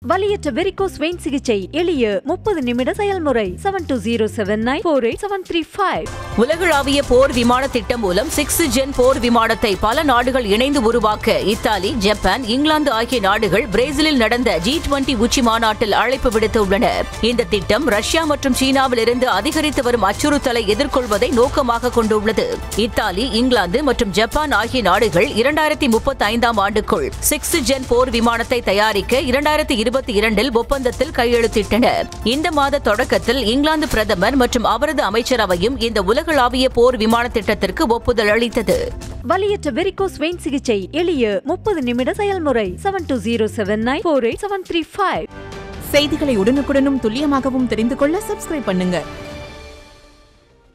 வலியற்ற varicose vein சிகிச்சை எளிய முப்பது நிமிட செயல்முறை seven two zero seven nine four eight seven three five உலகளாவிய போர் விமான திட்டம் மூலம் சிக்ஸ் ஜென் போர் விமானத்தை பல நாடுகள் இணைந்து உருவாக்க இத்தாலி ஜப்பான் இங்கிலாந்து ஆகிய நாடுகள் பிரேசிலில் நடந்த ஜி டுவெண்டி உச்சி மாநாட்டில் அழைப்பு விடுத்துள்ளன இந்த திட்டம் ரஷ்யா மற்றும் சீனாவில் இருந்து அதிகரித்து வரும் அச்சுறுத்தலை எதிர்கொள்வதை நோக்கமாக கொண்டுள்ளது இத்தாலி இங்கிலாந்து மற்றும் ஜப்பான் ஆகிய நாடுகள் இரண்டாயிரத்தி முப்பத்தி ஐந்தாம் ஆண்டுக்குள் சிக்ஸ் ஜென் போர் விமானத்தை தயாரிக்க இரண்டாயிரத்தி இருபத்தி இரண்டில் ஒப்பந்தத்தில் கையெழுத்திட்டன இந்த மாத தொடக்கத்தில் இங்கிலாந்து பிரதமர் மற்றும் அவரது அமைச்சரவையும் இந்த உலகளாவிய போர் விமான திட்டத்திற்கு ஒப்புதல் அளித்தது வலியற்ற வெரிகோஸ் வெயின் சிகிச்சை எளிய முப்பது நிமிட செயல்முறை seven two zero seven nine four eight seven three five செய்திகளை உடனுக்குடனும் துல்லியமாகவும் தெரிந்து கொள்ள சப்ஸ்கிரைப் பண்ணுங்க